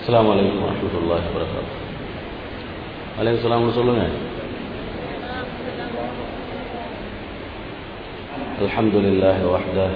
அஸ்ஸலாமு அலைக்கும் வரமத்துல்லாஹி வரகாத்து அலைக்கும் சலாம்னு சொல்லுங்க الحمد لله وحده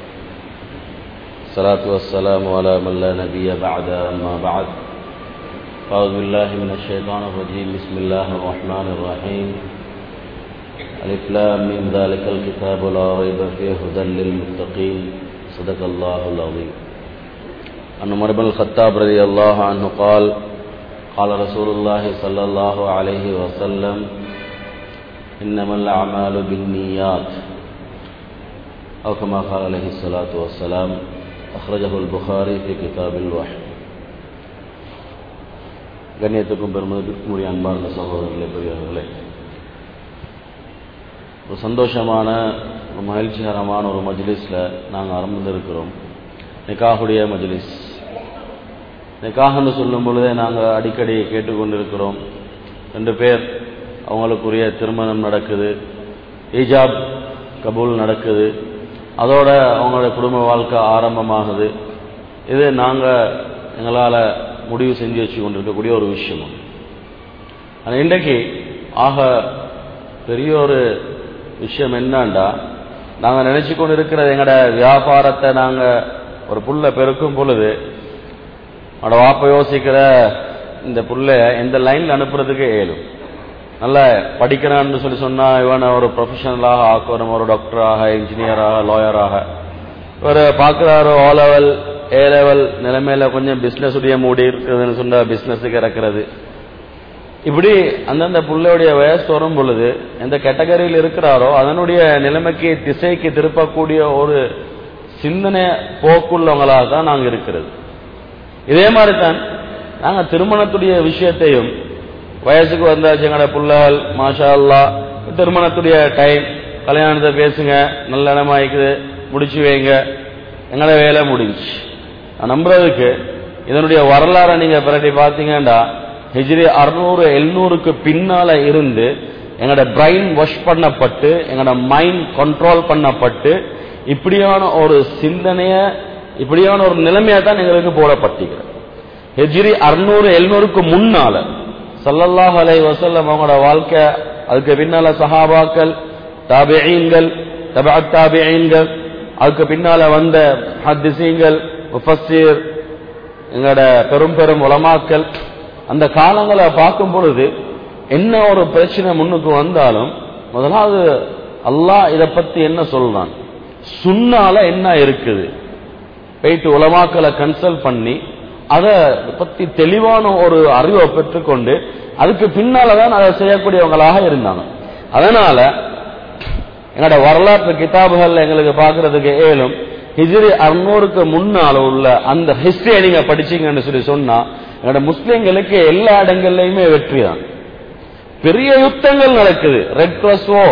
الصلاة والسلام على من لا نبي بعد أما بعد أعوذ بالله من الشيطان الرجيم بسم الله الرحمن الرحيم ألف لام من ذلك الكتاب لا ريب فيه هدى للمتقين صدق الله العظيم عن عمر بن الخطاب رضي الله عنه قال قال رسول الله صلى الله عليه وسلم إنما الأعمال بالنيات أو كما قال عليه الصلاة والسلام أخرجه البخاري في كتاب الوحي கண்ணியத்துக்கும் பெருமதிக்கும் உரிய அன்பார்ந்த சகோதரர்களே பெரியவர்களே ஒரு சந்தோஷமான ஒரு மகிழ்ச்சிகரமான ஒரு மஜ்லிஸில் நாங்கள் அமர்ந்திருக்கிறோம் நிக்காஹுடைய மஜ்லிஸ் நிக்காஹ்னு சொல்லும் பொழுதே நாங்கள் அடிக்கடி கேட்டுக்கொண்டிருக்கிறோம் ரெண்டு பேர் அவங்களுக்குரிய திருமணம் நடக்குது ஈஜாப் கபூல் நடக்குது அதோட அவங்களோட குடும்ப வாழ்க்கை ஆரம்பமாகுது இது நாங்கள் எங்களால் முடிவு செஞ்சு வச்சு கொண்டிருக்கக்கூடிய ஒரு விஷயம் ஆனால் இன்றைக்கு ஆக பெரிய ஒரு விஷயம் என்னண்டா நாங்கள் நினச்சி கொண்டு இருக்கிறது எங்களோட வியாபாரத்தை நாங்கள் ஒரு புல்லை பெருக்கும் பொழுது அவனோட வாப்ப யோசிக்கிற இந்த புள்ளைய எந்த லைனில் அனுப்புறதுக்கு ஏழும் நல்லா படிக்கிறான்னு சொல்லி சொன்னா இவனை ஒரு ப்ரொஃபஷனலாக ஆக்கணும் ஒரு டாக்டராக இன்ஜினியராக லாயராக இவர் பார்க்குறாரு ஓ லெவல் ஏ லெவல் நிலைமையில கொஞ்சம் பிஸ்னஸ் உடைய மூடி இருக்குதுன்னு சொன்னா பிஸ்னஸுக்கு இறக்குறது இப்படி அந்தந்த புள்ளையுடைய வயசு வரும் பொழுது எந்த கேட்டகரியில் இருக்கிறாரோ அதனுடைய நிலைமைக்கு திசைக்கு திருப்பக்கூடிய ஒரு சிந்தனை போக்குள்ளவங்களாக தான் நாங்கள் இருக்கிறது இதே மாதிரி தான் நாங்கள் திருமணத்துடைய விஷயத்தையும் வயசுக்கு வந்தாச்சு எங்களோட புள்ளகள் மாஷா அல்லா திருமணத்துடைய டைம் கல்யாணத்தை பேசுங்க நல்ல இடமா இருக்குது முடிச்சு வைங்க எங்களோட வேலை முடிஞ்சு நான் நம்புறதுக்கு இதனுடைய வரலாறை நீங்க பிரட்டி பார்த்தீங்கன்னா ஹிஜ்ரி அறுநூறு எழுநூறுக்கு பின்னால இருந்து எங்களோட பிரைன் வாஷ் பண்ணப்பட்டு எங்களோட மைண்ட் கண்ட்ரோல் பண்ணப்பட்டு இப்படியான ஒரு சிந்தனைய இப்படியான ஒரு நிலைமையா தான் எங்களுக்கு போடப்பட்டிருக்கிறது ஹிஜ்ரி அறுநூறு எழுநூறுக்கு முன்னால சல்லல்லாஹ் அலை வசல்லம் அவங்களோட வாழ்க்கை அதுக்கு பின்னால சஹாபாக்கள் தாபியீன்கள் தபா தாபியீன்கள் அதுக்கு பின்னால வந்த ஹத்திசீங்கள் முஃபஸ்ஸீர் எங்களோட பெரும் பெரும் உலமாக்கள் அந்த காலங்களை பார்க்கும் பொழுது என்ன ஒரு பிரச்சனை முன்னுக்கு வந்தாலும் முதலாவது அல்லாஹ் இதை பத்தி என்ன சொல்றான் சுண்ணால என்ன இருக்குது போயிட்டு உலமாக்களை கன்சல்ட் பண்ணி அதை பத்தி தெளிவான ஒரு அறிவை பெற்றுக்கொண்டு அதுக்கு பின்னாலதான் அதை செய்யக்கூடியவங்களாக இருந்தாங்க அதனால எங்களோட வரலாற்று கிதாபுகள் எங்களுக்கு பார்க்கறதுக்கு ஏழும் ஹிஜ்ரி அறுநூறுக்கு முன்னால உள்ள அந்த ஹிஸ்டரியை நீங்க படிச்சீங்கன்னு சொல்லி சொன்னா எங்களோட முஸ்லிம்களுக்கு எல்லா இடங்கள்லயுமே வெற்றி தான் பெரிய யுத்தங்கள் நடக்குது ரெட் கிராஸோ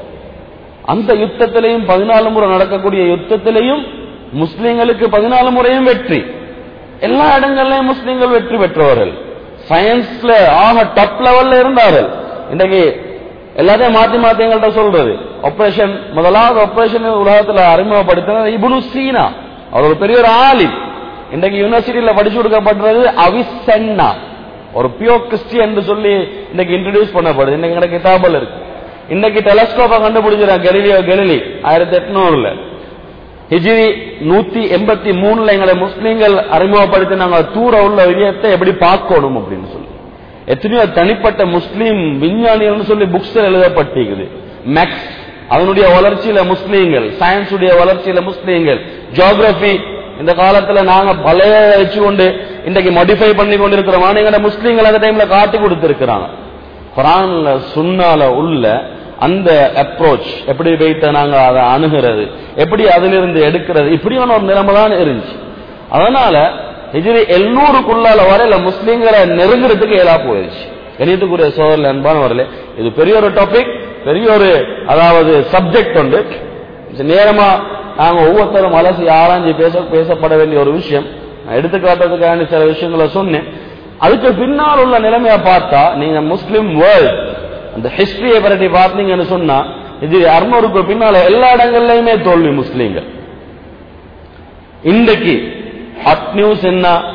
அந்த யுத்தத்திலையும் பதினாலு முறை நடக்கக்கூடிய யுத்தத்திலையும் முஸ்லிம்களுக்கு பதினாலு முறையும் வெற்றி எல்லா இடங்கள்லயும் முஸ்லிம்கள் வெற்றி பெற்றவர்கள் சயின்ஸ்ல ஆக டாப் லெவல்ல இருந்தார்கள் இன்றைக்கு எல்லாத்தையும் மாத்தி மாத்தி எங்கள்கிட்ட சொல்றது ஆபரேஷன் முதலாவது ஆபரேஷன் உலகத்துல அறிமுகப்படுத்தினது இபுனு சீனா அவர் ஒரு பெரிய ஒரு ஆலிம் இன்றைக்கு யூனிவர்சிட்டியில படிச்சு கொடுக்கப்படுறது அவிசென்னா ஒரு பியோ கிறிஸ்டியன் சொல்லி இன்னைக்கு இன்ட்ரடியூஸ் பண்ணப்படுது இன்னைக்கு எங்க கிதாபல் இருக்கு இன்னைக்கு டெலஸ்கோப்பை கண்டுபிடிச்சிருக்காங்க கெலிலியோ கெலிலி ஆயிரத்தி எட்நூறுல ஹிஜிரி நூத்தி எண்பத்தி மூணுல எங்களை முஸ்லீம்கள் அறிமுகப்படுத்தினாங்க தூர உள்ள விடயத்தை எப்படி பார்க்கணும் அப்படின்னு சொல்லி எத்தனையோ தனிப்பட்ட முஸ்லீம் விஞ்ஞானிகள் சொல்லி புக்ஸ் எழுதப்பட்டிருக்குது மேக்ஸ் அதனுடைய வளர்ச்சியில முஸ்லீம்கள் சயின்ஸ் உடைய வளர்ச்சியில முஸ்லீம்கள் ஜியோகிரபி இந்த காலத்துல நாங்க பழைய வச்சுக்கொண்டு இன்றைக்கு மாடிஃபை பண்ணி கொண்டிருக்கிறோம் ஆனா முஸ்லீம்கள் அந்த டைம்ல காட்டி கொடுத்திருக்கிறாங்க குரான்ல சுண்ணால உள்ள அந்த அப்ரோச் எப்படி வைத்த நாங்க அதை அணுகிறது எப்படி அதிலிருந்து எடுக்கிறது இப்படியான ஒரு நிலைமை தான் இருந்துச்சு அதனால ஹிஜ்ரி எழுநூறுக்குள்ளால வரையில முஸ்லீம்களை நெருங்குறதுக்கு இயலா போயிடுச்சு கணியத்துக்குரிய சோதரில் அன்பான வரல இது பெரிய ஒரு டாபிக் பெரிய ஒரு அதாவது சப்ஜெக்ட் உண்டு நேரமா நாங்க ஒவ்வொருத்தரும் அலசி ஆராய்ச்சி பேச பேசப்பட வேண்டிய ஒரு விஷயம் நான் எடுத்துக்காட்டுறதுக்கான சில விஷயங்களை சொன்னேன் அதுக்கு பின்னால் உள்ள நிலைமையை பார்த்தா நீங்க முஸ்லிம் வேர்ல்ட் அந்த ஹிஸ்டரியை பற்றி பார்த்தீங்கன்னு சொன்னா இது அறுநூறுக்கு பின்னால எல்லா இடங்கள்லயுமே தோல்வி முஸ்லீம்கள் இன்றைக்கு ஹட் நியூஸ் என்ன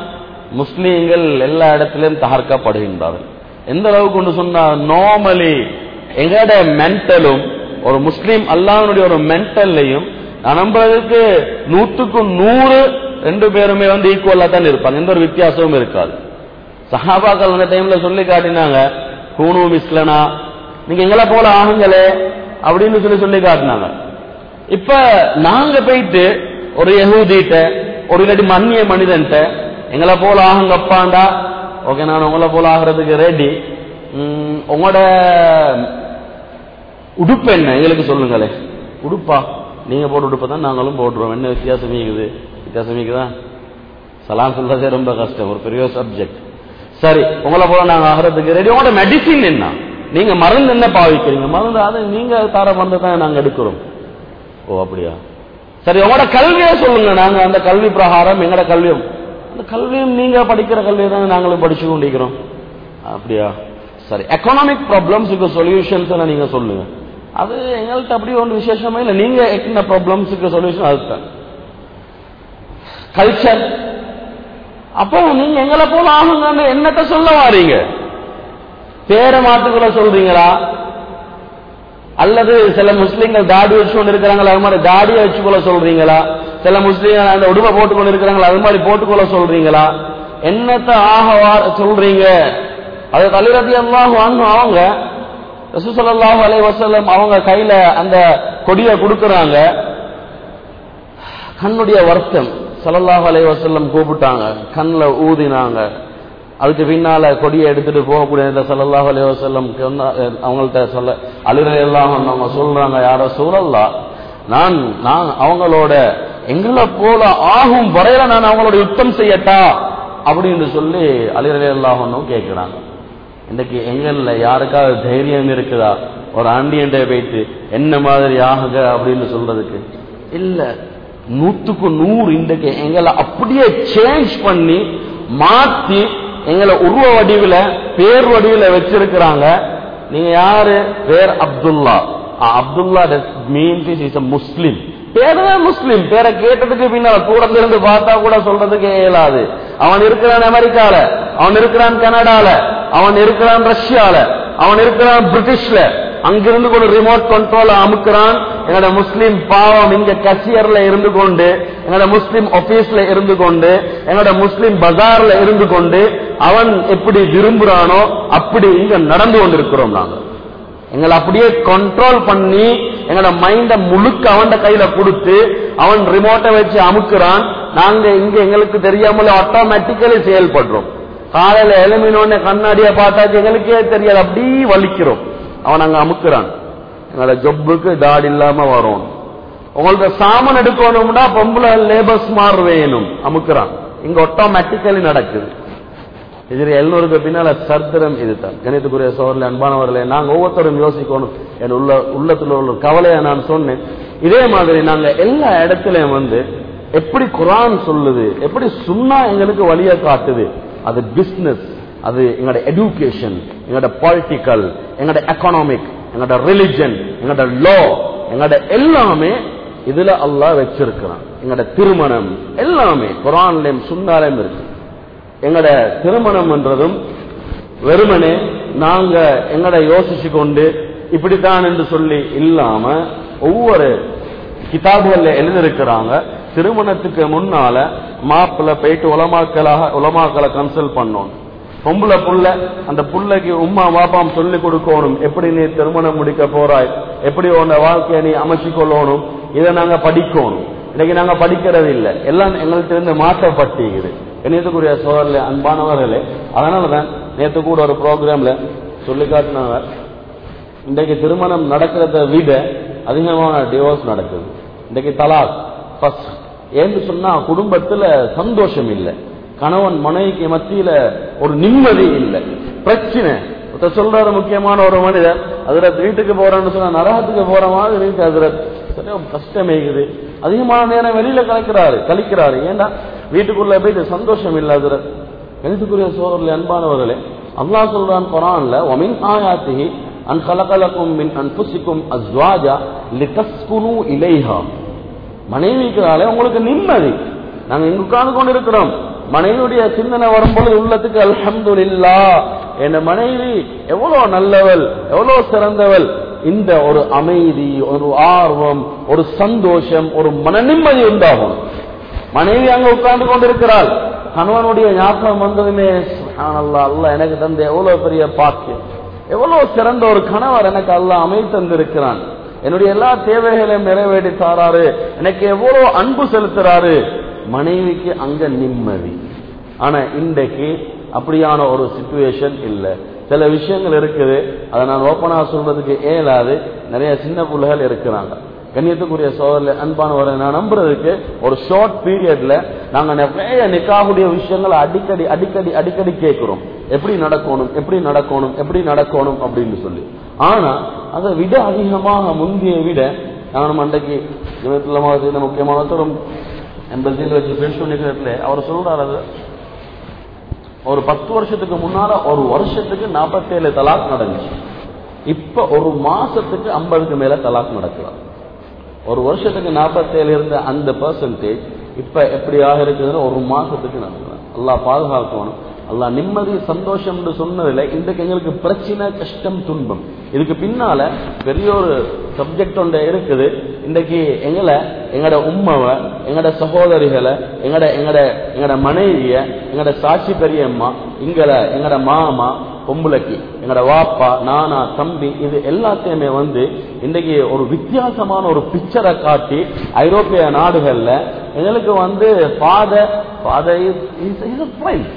முஸ்லீம்கள் எல்லா இடத்திலும் தகர்க்கப்படுகின்றார்கள் எந்த அளவுக்கு கொண்டு சொன்னா நார்மலி எங்கட மென்டலும் ஒரு முஸ்லீம் அல்லாஹ்வுடைய ஒரு மென்டல்லையும் நான் நம்புறதுக்கு நூற்றுக்கு நூறு ரெண்டு பேருமே வந்து ஈக்குவலா தான் இருப்பாங்க எந்த ஒரு வித்தியாசமும் இருக்காது சஹாபாக்கள் அந்த டைம்ல சொல்லி காட்டினாங்க கூணு மிஸ்லனா நீங்க எங்களை போல ஆகுங்களே அப்படின்னு சொல்லி சொல்லி காட்டினாங்க இப்ப நாங்க போயிட்டு ஒரு யகூதிட்ட ஒரு இல்லாட்டி மன்னிய மனிதன்ட்ட எங்களை போல ஆகுங்கப்பாண்டா ஓகே நான் உங்களை போல ஆகிறதுக்கு ரெடி உங்களோட உடுப்பு என்ன எங்களுக்கு சொல்லுங்களே உடுப்பா நீங்க போட்டு உடுப்பை தான் நாங்களும் போட்டுருவோம் என்ன வித்தியாசம் இருக்குது வித்தியாசம் இருக்குதா சலாம் சொல்றதே ரொம்ப கஷ்டம் ஒரு பெரிய சப்ஜெக்ட் சரி உங்களை போல நாங்க ஆகிறதுக்கு ரெடி உங்களோட மெடிசின் என்ன நீங்க மருந்து என்ன பாவிக்கிறீங்க மருந்து அது நீங்க தர மருந்து தான் நாங்க எடுக்கிறோம் ஓ அப்படியா சரி உங்களோட கல்வியை சொல்லுங்க நாங்க அந்த கல்வி பிரகாரம் எங்களோட கல்வியும் அந்த கல்வியும் நீங்க படிக்கிற கல்வியை தான் நாங்களும் படிச்சு கொண்டிருக்கிறோம் அப்படியா சரி எக்கனாமிக் ப்ராப்ளம்ஸுக்கு சொல்யூஷன்ஸ் நீங்க சொல்லுங்க அது எங்கள்கிட்ட அப்படி ஒன்று விசேஷமா இல்லை நீங்க என்ன ப்ராப்ளம்ஸுக்கு சொல்யூஷன் அதுதான் கல்ச்சர் அப்போ நீங்க எங்களை போல ஆகுங்கன்னு என்னத்த சொல்ல வாரீங்க பேரை மாத்துக்குள்ள சொல்றீங்களா அல்லது சில முஸ்லீம்கள் தாடி வச்சு கொண்டு இருக்கிறாங்களா அது மாதிரி தாடியை வச்சுக்கொள்ள சொல்றீங்களா சில முஸ்லீம்கள் அந்த உடுப்பை போட்டுக்கொண்டு இருக்கிறாங்களா அது மாதிரி போட்டுக்கொள்ள சொல்றீங்களா என்னத்த ஆக வா- சொல்றீங்க அது தலைரதி எல்லாம் அவங்க ரசூசல்லாஹு அலைஹி வஸல்லம் அவங்க கையில அந்த கொடியை கொடுக்கறாங்க கண்ணுடைய வருத்தம் ஸல்லல்லாஹு அலைஹி வஸல்லம் கூப்பிட்டாங்க கண்ணுல ஊதினாங்க அதுக்கு பின்னால கொடியை எடுத்துட்டு போகக்கூடிய இந்த ஸல்லல்லாஹு அலைஹி வஸல்லம் சொன்னா- அவங்கள்ட்ட சொல்ல அழுகிற எல்லாம் அவங்க சொல்றாங்க யாரோ சூழல்லா நான் நான் அவங்களோட எங்களை போல ஆகும் வரையில நான் அவங்களோட யுத்தம் செய்யட்டா அப்படின்னு சொல்லி அழுகிற எல்லாம் கேட்கிறாங்க இன்னைக்கு எங்கள்ல யாருக்காவது தைரியம் இருக்குதா ஒரு ஆண்டியன்ட போயிட்டு என்ன மாதிரி ஆகுக அப்படின்னு சொல்றதுக்கு இல்ல நூத்துக்கு நூறு இன்றைக்கு எங்களை அப்படியே சேஞ்ச் பண்ணி மாத்தி எங்களை உருவ வடிவில பேர் வடிவில வச்சிருக்கிறாங்க நீங்க யாரு பேர் அப்துல்லா ஆ, Abdullah means is a Muslim பேருதான் முஸ்லிம் பேரை கேட்டதுக்கு பின்னால தூரத்துல இருந்து பார்த்தா கூட சொல்றதுக்கு இயலாது அவன் இருக்கிறான் அமெரிக்கால அவன் இருக்கிறான் கனடால அவன் இருக்கிறான் ரஷ்யால அவன் இருக்கிறான் பிரிட்டிஷ்ல அங்கிருந்து கொண்டு ரிமோட் கண்ட்ரோல் அமுக்குறான் எங்களோட முஸ்லிம் பாவம் இங்க கசியர்ல இருந்து கொண்டு எங்களோட முஸ்லிம் ஆபீஸ்ல இருந்து கொண்டு எங்களோட முஸ்லிம் பஜார்ல இருந்து கொண்டு அவன் எப்படி விரும்புறானோ அப்படி இங்க நடந்து கொண்டிருக்கிறோம் நாங்க எங்களை அப்படியே கண்ட்ரோல் பண்ணி எங்களோட மைண்ட முழுக்க அவன் கையில கொடுத்து அவன் ரிமோட்டை வச்சு அமுக்குறான் நாங்க இங்க எங்களுக்கு தெரியாமல ஆட்டோமேட்டிக்கலி செயல்படுறோம் காலையில எழுமினோடனே கண்ணாடியை பார்த்தாச்சு எங்களுக்கே தெரியாது அப்படியே வலிக்கிறோம் அவன் அங்க அமுக்குறான் எங்களோட ஜொப்புக்கு டாட் இல்லாம வரும் உங்களுக்கு சாமான் எடுக்கணும்னா பொம்பளை லேபர்ஸ் மார் வேணும் அமுக்குறான் இங்க ஆட்டோமேட்டிக்கலி நடக்குது இது எழுநூறுக்கு பின்னால சரித்திரம் இதுதான் கணிதத்துக்குரிய சோழர்கள் அன்பானவர்களே நாங்க ஒவ்வொருத்தரும் யோசிக்கணும் என் உள்ள உள்ளத்துல உள்ள கவலையை நான் சொன்னேன் இதே மாதிரி நாங்க எல்லா இடத்துலயும் வந்து எப்படி குரான் சொல்லுது எப்படி சுன்னா எங்களுக்கு வழிய காட்டுது அது பிசினஸ் அது எங்களோட எடுகேஷன் எங்களோட பொலிட்டிக்கல் எங்களோட எக்கனாமிக் எங்களோட ரிலிஜன் எங்களோட லோ எங்களோட எல்லாமே இதுல அல்லாஹ் வச்சிருக்கிறான் எங்களோட திருமணம் எல்லாமே குரான்லயும் சுன்னாலையும் இருக்கு எங்கட திருமணம் என்றதும் வெறுமனே நாங்க எங்கட யோசிச்சு கொண்டு இப்படித்தான் என்று சொல்லி இல்லாம ஒவ்வொரு கிதாபுகள்ல எழுதிருக்கிறாங்க திருமணத்துக்கு முன்னால மாப்பிள்ள போயிட்டு உலமாக்களாக உலமாக்களை கன்சல்ட் பண்ணணும் பொம்பளை புள்ள அந்த புள்ளைக்கு உம்மா வாப்பாம் சொல்லி கொடுக்கணும் எப்படி நீ திருமணம் முடிக்க போறாய் எப்படி உன்னை வாழ்க்கையை நீ அமைச்சு கொள்ளணும் இதை நாங்க படிக்கணும் இன்னைக்கு நாங்க படிக்கிறது இல்லை எல்லாம் எங்கள்கிட்ட இருந்து மாற்றப்பட்டிருக்குது கணியத்துக்குரிய சோழர்ல அன்பானவர்களே அதனாலதான் நேத்து கூட ஒரு ப்ரோக்ராம்ல சொல்லி காட்டினாங்க இன்றைக்கு திருமணம் நடக்கிறத விட அதிகமான டிவோர்ஸ் நடக்குது இன்றைக்கு தலாக் ஃபர்ஸ்ட் ஏன்னு சொன்னா குடும்பத்துல சந்தோஷம் இல்லை கணவன் மனைவிக்கு மத்தியில ஒரு நிம்மதி இல்லை பிரச்சனை ஒருத்தர் சொல்றாரு முக்கியமான ஒரு மனிதர் அதுல வீட்டுக்கு போறேன்னு சொன்னா நரகத்துக்கு போற மாதிரி இருக்கு அதுல சரியா கஷ்டமேகுது அதிகமான நேரம் வெளியில கலைக்கிறாரு கழிக்கிறாரு ஏன்னா வீட்டுக்குள்ள போயிட்டு சந்தோஷம் இல்லை அதுல எழுத்துக்குரிய சோதரில் அன்பானவர்களே அல்லாஹ் சொல்றான் குரான்ல ஒமின் ஆயாத்திஹி அன் கலகலக்கும் மின் அன்புசிக்கும் அஸ்வாஜா லிதஸ்குனு இலைஹா மனைவிக்கிறாலே உங்களுக்கு நிம்மதி நாங்க இங்க உட்கார்ந்து கொண்டு இருக்கிறோம் மனைவியுடைய சிந்தனை வரும்பொழுது உள்ளத்துக்கு அல்ஹம்துலில்லா என் மனைவி எவ்வளவு நல்லவள் எவ்வளவு சிறந்தவள் இந்த ஒரு அமைதி ஒரு ஆர்வம் ஒரு சந்தோஷம் ஒரு மன நிம்மதி உண்டாகும் மனைவி அங்க உட்கார்ந்து கொண்டிருக்கிறாள் கணவனுடைய ஞாபகம் வந்ததுமே அல்லா அல்ல எனக்கு தந்த எவ்வளவு பெரிய பாக்கியம் எவ்வளவு சிறந்த ஒரு கணவர் எனக்கு அல்லாஹ் அமை தந்திருக்கிறான் என்னுடைய எல்லா தேவைகளையும் நிறைவேற்றி தாராரு எனக்கு எவ்வளவு அன்பு செலுத்துறாரு மனைவிக்கு அங்க நிம்மதி ஆனா இன்றைக்கு அப்படியான ஒரு சுச்சுவேஷன் இல்ல சில விஷயங்கள் இருக்குது அதை நான் ஓப்பனா சொல்றதுக்கு இயலாது நிறைய சின்ன பிள்ளைகள் இருக்கிறாங்க கண்ணியத்துக்குரிய சோதரில் அன்பானவரை நான் நம்புறதுக்கு ஒரு ஷார்ட் பீரியட்ல நாங்க நிறைய நிக்காவுடைய விஷயங்களை அடிக்கடி அடிக்கடி அடிக்கடி கேட்கிறோம் எப்படி நடக்கணும் எப்படி நடக்கணும் எப்படி நடக்கணும் அப்படின்னு சொல்லி ஆனா அதை விட அதிகமாக முந்தைய விட நான் அன்றைக்கு இருபத்தி செய்த முக்கியமான ஒருத்தரும் எம்பசியில் வச்சு பேச நிகழ்ச்சியில அவர் சொல்றாரு அது ஒரு பத்து வருஷத்துக்கு முன்னால ஒரு வருஷத்துக்கு நாற்பத்தேழு தலாக் நடந்துச்சு இப்ப ஒரு மாசத்துக்கு ஐம்பதுக்கு மேல தலாக் நடக்கலாம் ஒரு வருஷத்துக்கு நாற்பத்தேழு இருந்த அந்த பர்சன்டேஜ் இப்ப எப்படியாக இருக்குதுன்னு ஒரு மாசத்துக்கு நடக்கலாம் அல்லாஹ் பாதுகாக்கணும் அல்லாஹ் நிம்மதி சந்தோஷம் சொன்னதில்லை இன்றைக்கு எங்களுக்கு பிரச்சனை கஷ்டம் துன்பம் இதுக்கு பின்னால பெரிய ஒரு சப்ஜெக்ட் ஒன்று இருக்குது இன்றைக்கு எங்களை எங்கட உம்மவை எங்கட சகோதரிகளை எங்கட எங்கட எங்கட மனைவிய எங்கட சாட்சி பெரியம்மா இங்கட எங்கட மாமா பொம்பளைக்கு எங்கட வாப்பா நானா தம்பி இது எல்லாத்தையுமே வந்து இன்றைக்கு ஒரு வித்தியாசமான ஒரு பிக்சரை காட்டி ஐரோப்பிய நாடுகள்ல எங்களுக்கு வந்து father father is friend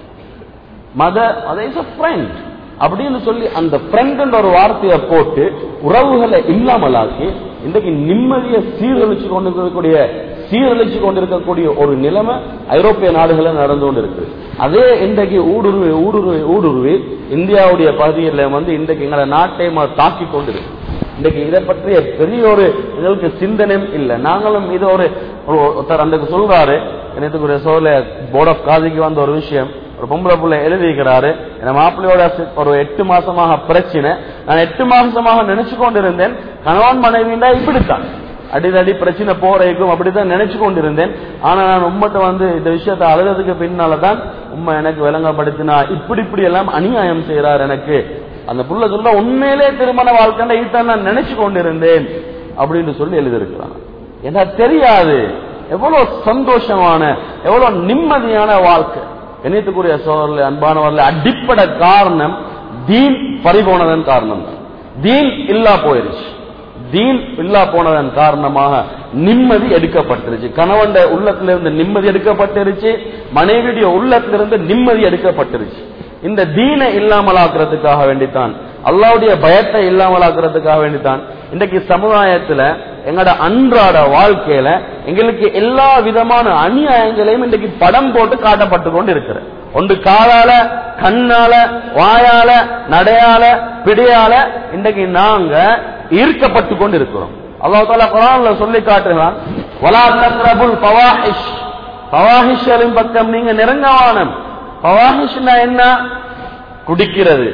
mother mother is friend அப்படின்னு சொல்லி அந்த ஃப்ரெண்ட் ஒரு வார்த்தையை போட்டு உறவுகளை இல்லாமலாக்கி இன்றைக்கு நிம்மதியை சீரழிச்சு கொண்டிருக்கக்கூடிய சீரழிச்சு கொண்டிருக்கக்கூடிய ஒரு நிலைமை ஐரோப்பிய நாடுகளில் நடந்து கொண்டிருக்கு அதே இன்றைக்கு ஊடுருவி ஊடுருவி ஊடுருவி இந்தியாவுடைய பகுதியில் வந்து இன்றைக்கு எங்களை நாட்டை தாக்கி கொண்டிருக்கு இன்றைக்கு இதை பற்றிய பெரிய ஒரு எங்களுக்கு சிந்தனையும் இல்லை நாங்களும் இது ஒரு ஒருத்தர் அந்த சொல்றாரு எனக்கு சோழ போர்ட் ஆஃப் காதிக்கு வந்த ஒரு விஷயம் ஒரு பொம்பளை பிள்ளை எழுதிக்கிறாரு என் மாப்பிள்ளையோட ஒரு எட்டு மாசமாக பிரச்சனை நான் எட்டு மாசமாக நினைச்சு கொண்டிருந்தேன் கணவன் மனைவிண்டா இப்படித்தான் அடிதடி பிரச்சனை போறதுக்கும் அப்படித்தான் நினைச்சு கொண்டிருந்தேன் ஆனா நான் உம்மட்ட வந்து இந்த விஷயத்தை அழுததுக்கு பின்னாலதான் உண்மை எனக்கு விளங்கப்படுத்தினா இப்படி இப்படி எல்லாம் அநியாயம் செய்யறாரு எனக்கு அந்த புள்ள சொல்ல உண்மையிலே திருமண வாழ்க்கை இதான் நான் நினைச்சு கொண்டிருந்தேன் அப்படின்னு சொல்லி எழுதியிருக்கிறான் ஏன்னா தெரியாது எவ்வளவு சந்தோஷமான எவ்வளவு நிம்மதியான வாழ்க்கை இணையத்துக்குரிய சோழர்கள் அன்பானவர்கள் அடிப்படை காரணம் தீன் பறிபோனதன் காரணம் தான் தீன் இல்லா போயிருச்சு தீன் இல்லா போனதன் காரணமாக நிம்மதி எடுக்கப்பட்டிருச்சு கணவன் உள்ளத்திலிருந்து நிம்மதி எடுக்கப்பட்டிருச்சு மனைவியுடைய உள்ளத்திலிருந்து நிம்மதி எடுக்கப்பட்டிருச்சு இந்த தீனை இல்லாமலாக்குறதுக்காக வேண்டித்தான் அல்லாவுடைய பயத்தை இல்லாமலாக்குறதுக்காக வேண்டித்தான் இன்றைக்கு சமுதாயத்துல எங்களோட அன்றாட வாழ்க்கையில எங்களுக்கு எல்லா விதமான அநியாயங்களையும் இன்றைக்கு படம் போட்டு காட்டப்பட்டு கொண்டு இருக்கிற ஒன்று காலால கண்ணால வாயால நடையால பிடியால இன்றைக்கு நாங்க ஈர்க்கப்பட்டு கொண்டு இருக்கிறோம் அல்லாஹ் தாலா குரான்ல சொல்லி காட்டுகிறான் வலா தக்ரபுல் பவாஹிஷ் பவாஹிஷரின் பக்கம் நீங்க நெருங்கவானம் பவாஹிஷ்னா என்ன குடிக்கிறது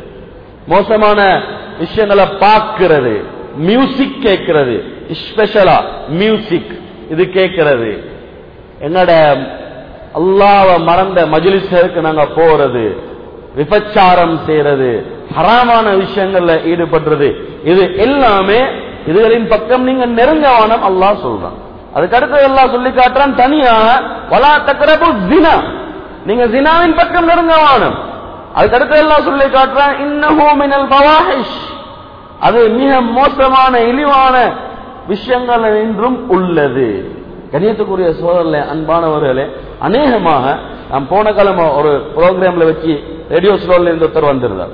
மோசமான விஷயங்களை பார்க்கிறது மியூசிக் கேட்கிறது ஸ்பெஷலா மியூசிக் இது கேட்கிறது என்னோட அல்லாவ மறந்த மஜிலிசருக்கு நாங்க போறது விபச்சாரம் செய்யறது ஹராமான விஷயங்கள்ல ஈடுபடுறது இது எல்லாமே இதுகளின் பக்கம் நீங்க நெருங்கவானம் அல்லாஹ் சொல்றான் அதுக்கு அடுத்து எல்லாம் சொல்லி காட்டுறான் தனியாக வலா தக்கரபு ஜினா நீங்க ஜினாவின் பக்கம் நெருங்கவானம் அதுக்கு அடுத்து எல்லாம் சொல்லி காட்டுறான் இன்னஹூ மினல் பவாஹிஷ் அது மிக மோசமான இழிவான விஷயங்கள் என்றும் உள்ளது கணியத்துக்குரிய சோதரில் அன்பானவர்களே அநேகமாக நாம் போன கிழமை ஒரு ப்ரோக்ராம்ல வச்சு ரேடியோ ஸ்லோல இருந்து ஒருத்தர் வந்திருந்தார்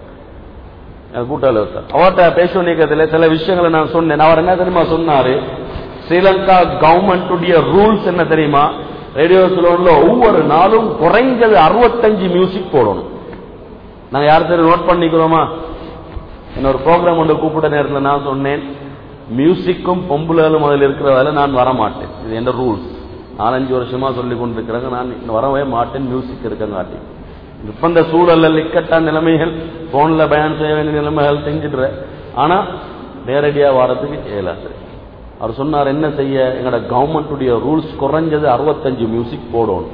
கூட்டாளி ஒருத்தர் அவர்கிட்ட பேச நீக்கத்தில் சில விஷயங்களை நான் சொன்னேன் அவர் என்ன தெரியுமா சொன்னாரு ஸ்ரீலங்கா கவர்மெண்டுடைய ரூல்ஸ் என்ன தெரியுமா ரேடியோ ஸ்லோன்ல ஒவ்வொரு நாளும் குறைஞ்சது அறுபத்தஞ்சு மியூசிக் போடணும் நாங்க யார் நோட் பண்ணிக்கிறோமா என்னோட ப்ரோக்ராம் ஒன்று கூப்பிட்ட நேரத்தில் நான் சொன்னேன் மியூசிக்கும் பொம்புலும் அதில் இருக்கிறதால நான் வர மாட்டேன் இது எந்த ரூல்ஸ் நாலஞ்சு வருஷமா சொல்லி கொண்டிருக்கிறாங்க நான் வரவே மாட்டேன் மியூசிக் இருக்கங்காட்டி இப்ப இந்த சூழல்ல இக்கட்டான நிலைமைகள் போன்ல பயன் செய்ய வேண்டிய நிலைமைகள் செஞ்சுட்டு ஆனா நேரடியா வாரத்துக்கு இயலாது அவர் சொன்னார் என்ன செய்ய எங்களோட கவர்மெண்ட்டுடைய ரூல்ஸ் குறைஞ்சது அறுபத்தஞ்சு மியூசிக் போடணும்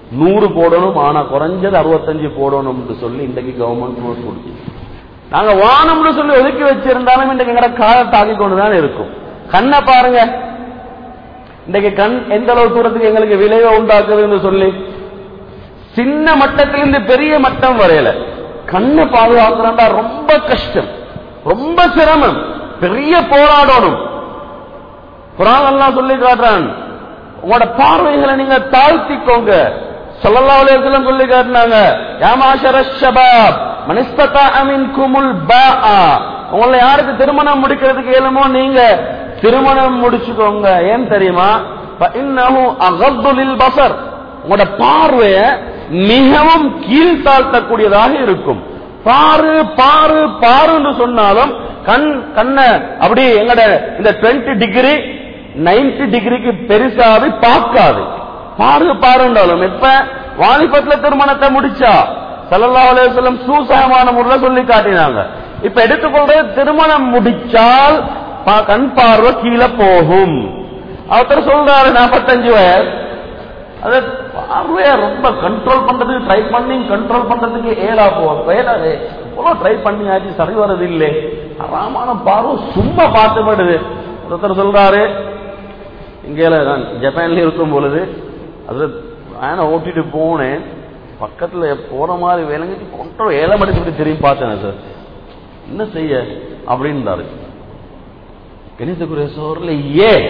நூறு போடணும் ஆனா குறைஞ்சது அறுபத்தஞ்சு போடணும்னு சொல்லி இன்றைக்கு கவர்மெண்ட் ரூல்ஸ் கொடுத்து நாங்க வானம்னு சொல்லி ஒதுக்கி வச்சிருந்தாலும் இன்றைக்கு எங்கட காலை தாக்கி கொண்டுதான் இருக்கும் கண்ணை பாருங்க இன்றைக்கு கண் எந்த அளவு தூரத்துக்கு எங்களுக்கு விளைவை உண்டாக்குதுன்னு சொல்லி சின்ன மட்டத்திலிருந்து பெரிய மட்டம் வரையில கண்ணை பாதுகாக்கிறா ரொம்ப கஷ்டம் ரொம்ப சிரமம் பெரிய போராடணும் குரான் எல்லாம் சொல்லி காட்டுறான் உங்களோட பார்வைகளை நீங்க தாழ்த்திக்கோங்க சொல்லல்லா அலையம் சொல்லி காட்டினாங்க யாமாஷர ஷபாப் மனிஸ்ததா அமின் குமுல் பாஆ உங்களை யாருக்கு திருமணம் முடிக்கிறதுக்கு இயலுமோ நீங்க திருமணம் முடிச்சுக்கோங்க ஏன் தெரியுமா இன்னஹு அகத்து லில் பசர் உங்களோட பார்வைய மிகவும் கீழ்த்தாழ்த்தக்கூடியதாக இருக்கும் பாரு பாரு பாருன்னு சொன்னாலும் கண் கண்ண அப்படி எங்கட இந்த டுவெண்ட்டி டிகிரி நைன்டி டிகிரிக்கு பெருசாவி பார்க்காது பாரு பாருண்டாலும் இப்ப வாலிபத்துல திருமணத்தை முடிச்சா சல்லல்லா அலுவலம் சூசகமான முறையில் சொல்லி காட்டினாங்க இப்ப எடுத்துக்கொள்றது திருமணம் முடிச்சால் பா- கண் பார்வை கீழே போகும் ஒருத்தர் சொல்றாரு நாற்பத்தஞ்சு வயசு அது பார்வைய ரொம்ப கண்ட்ரோல் பண்றதுக்கு ட்ரை பண்ணி கண்ட்ரோல் பண்றதுக்கு ஏலா போகும் ஏலாது இவ்வளவு ட்ரை பண்ணியாச்சு சரி வர்றது இல்லை அறாமான பார்வை சும்மா பார்த்து விடுது ஒருத்தர் சொல்றாரு இங்கே நான் ஜப்பான்ல இருக்கும் பொழுது அதுல வேனை ஓட்டிட்டு போனேன் பக்கத்துல போற மாதிரி விளங்கிட்டு கொண்டோ ஏழை மணிக்கு திரும்பி பார்த்தேன் சார் என்ன செய்ய அப்படின்றாரு கணிதக்குரிய சோர்ல ஏன்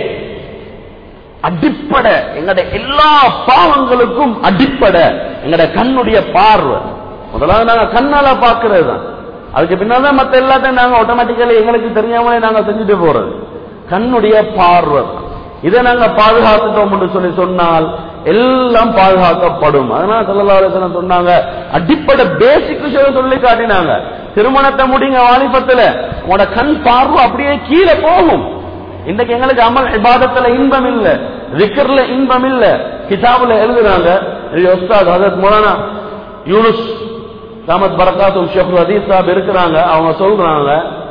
அடிப்படை எங்கட எல்லா பாவங்களுக்கும் அடிப்படை எங்கட கண்ணுடைய பார்வை முதலாவது நாங்க கண்ணால பாக்குறது தான் அதுக்கு பின்னால்தான் மத்த எல்லாத்தையும் நாங்க ஆட்டோமேட்டிக்கலி எங்களுக்கு தெரியாமலே நாங்க செஞ்சுட்டு போறது கண்ணுடைய பார்வை தான். இதை நாங்க பாதுகாத்துட்டோம் என்று சொல்லி சொன்னால் எல்லாம் பாதுகாக்கப்படும் அதனால செல்லலாசனம் சொன்னாங்க அடிப்படை பேசிக் விஷயம் சொல்லி காட்டினாங்க திருமணத்தை முடிங்க வாலிபத்துல உங்களோட கண் பார்வை அப்படியே கீழே போகும் இன்றைக்கு எங்களுக்கு அமல் இபாதத்துல இன்பம் இல்ல விக்கர்ல இன்பம் இல்ல கிதாபுல எழுதுறாங்க இது உஸ்தாத் ஹசரத் மௌலானா யூனுஸ் தாமத் பரகாத்தும் ஷேக் அதீஸ் சாப் இருக்கிறாங்க அவங்க சொல்றாங்க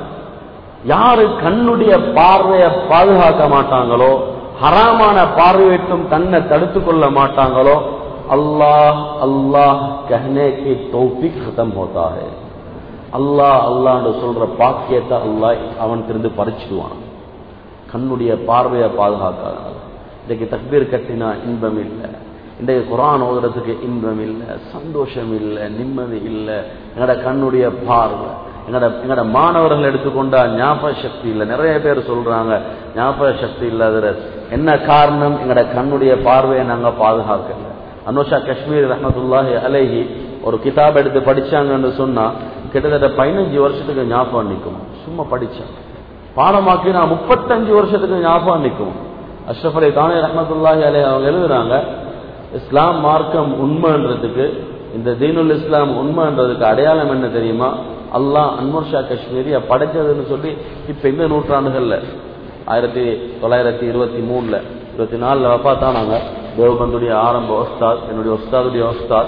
யாரு கண்ணுடைய பார்வையை பாதுகாக்க மாட்டாங்களோ ஹராமான பார்வையிட்டும் தன்னை தடுத்துக் கொள்ள மாட்டாங்களோ அல்லாஹ் அல்லாஹ் कहने की तौफीक खत्म होता है அல்லாஹ் அல்லாஹ்னு சொல்ற பாக்கியத்தை அல்லாஹ் அவன் திருந்து பறிச்சிடுவான் கண்ணுடைய பார்வையை பாதுகாக்காதனால இன்றைக்கு தக்பீர் கட்டினா இன்பம் இல்லை இன்றைக்கு குரான் ஓதுறதுக்கு இன்பம் இல்லை சந்தோஷம் இல்லை நிம்மதி இல்லை எங்கட கண்ணுடைய பார்வை எங்கட எங்கட மாணவர்கள் எடுத்துக்கொண்டா ஞாபக சக்தி இல்லை நிறைய பேர் சொல்றாங்க ஞாபக சக்தி இல்லாத என்ன காரணம் எங்கட கண்ணுடைய பார்வையை நாங்க பாதுகாக்கல அனுஷா காஷ்மீர் ரஹமத்துல்லாஹி அலைஹி ஒரு கிதாப் எடுத்து படிச்சாங்கன்னு சொன்னா கிட்டத்தட்ட பதினஞ்சு வருஷத்துக்கு ஞாபகம் நிற்கும் சும்மா படிச்சாங்க பாடமாக்கி நான் முப்பத்தஞ்சு வருஷத்துக்கு ஞாபகம் நிற்கும் அஷ்ரஃப் அலி தானே ரஹமத்துல்லாஹி அலை அவங்க எழுதுறாங்க இஸ்லாம் மார்க்கம் உண்மைன்றதுக்கு இந்த தீனுல் இஸ்லாம் உண்மைன்றதுக்கு அடையாளம் என்ன தெரியுமா அல்லாஹ் அன்வர் ஷா காஷ்மீரிய படைச்சதுன்னு சொல்லி இப்ப இந்த நூற்றாண்டுகள்ல ஆயிரத்தி தொள்ளாயிரத்தி இருபத்தி மூணுல இருபத்தி நாலுல வப்பாத்தானாங்க தேவபந்துடைய ஆரம்ப ஒஸ்தாத் என்னுடைய ஒஸ்தாதுடைய ஒஸ்தாத்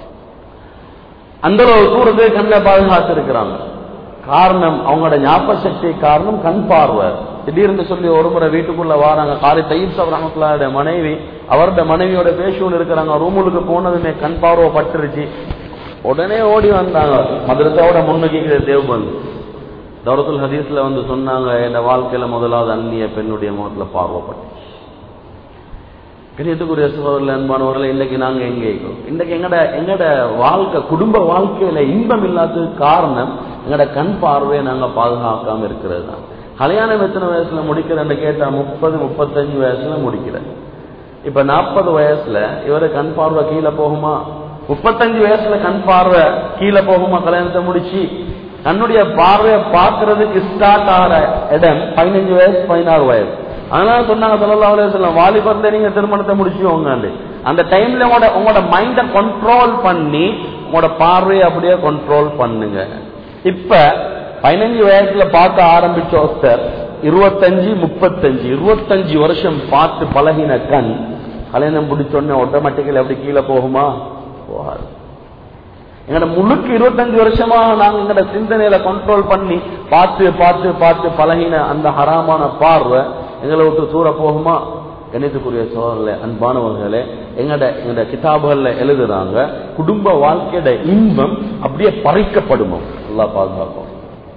அந்த அளவு தூரத்தை கண்ணை பாதுகாத்து இருக்கிறாங்க காரணம் அவங்களோட ஞாபக சக்தி காரணம் கண் பார்வை திடீர்னு சொல்லி ஒரு முறை வீட்டுக்குள்ள வாராங்க காரி தையீப் சாப் ரஹமத்துல்லாவுடைய மனைவி அவருடைய மனைவியோட பேசுன்னு இருக்கிறாங்க ரூமுக்கு போனதுமே கண் பார்வை பட்டுருச்சு உடனே ஓடி வந்தாங்க மதுரத்தாவோட முன்னுக்கு தேவ்பந்த் தௌரத்துல் ஹதீஸ்ல வந்து சொன்னாங்க என் வாழ்க்கையில முதலாவது அந்நிய பெண்ணுடைய முகத்துல பார்வைப்பட்டு கணியத்துக்குரிய சகோதரர்கள் அன்பானவர்கள் இன்னைக்கு நாங்க எங்க இருக்கோம் இன்னைக்கு எங்கட எங்கட வாழ்க்கை குடும்ப வாழ்க்கையில இன்பம் இல்லாததுக்கு காரணம் எங்கட கண் பார்வையை நாங்க பாதுகாக்காம இருக்கிறது தான் கல்யாணம் எத்தனை வயசுல முடிக்கிறேன்னு கேட்டா முப்பது முப்பத்தஞ்சு வயசுல முடிக்கிறேன் இப்ப நாற்பது வயசுல இவரு கண் பார்வை கீழே போகுமா முப்பத்தஞ்சு வயசுல கண் பார்வை கீழே போகுமா கல்யாணத்தை முடிச்சு தன்னுடைய பார்வையை பார்க்கறதுக்கு ஸ்டார்ட் ஆகிற இடம் பதினஞ்சு வயசு பதினாறு வயசு அதனால சொன்னாங்க சொல்லலாம் அலையம் வாலிபர்ல நீங்க திருமணத்தை முடிச்சுக்கோங்க அந்த டைம்ல உங்களோட உங்களோட மைண்ட கண்ட்ரோல் பண்ணி உங்களோட பார்வையை அப்படியே கண்ட்ரோல் பண்ணுங்க இப்ப பதினஞ்சு வயசுல பார்க்க ஆரம்பிச்ச ஒருத்தர் இருபத்தஞ்சு முப்பத்தஞ்சு இருபத்தஞ்சு வருஷம் பார்த்து பழகின கண் கல்யாணம் பிடிச்சோடனே ஆட்டோமேட்டிக்கலி அப்படி கீழே போகுமா போகாது எங்கட முழுக்க இருபத்தஞ்சு வருஷமா நாங்க எங்கட சிந்தனையில கண்ட்ரோல் பண்ணி பார்த்து பார்த்து பார்த்து பழகின அந்த ஹராமான பார்வை எங்களை விட்டு தூர போகுமா கணித்துக்குரிய சோழர்களே அன்பானவர்களே எங்கட எங்கட கிதாபுகள்ல எழுதுறாங்க குடும்ப வாழ்க்கையோட இன்பம் அப்படியே பறிக்கப்படுமோ எல்லாம் பாதுகாக்கும்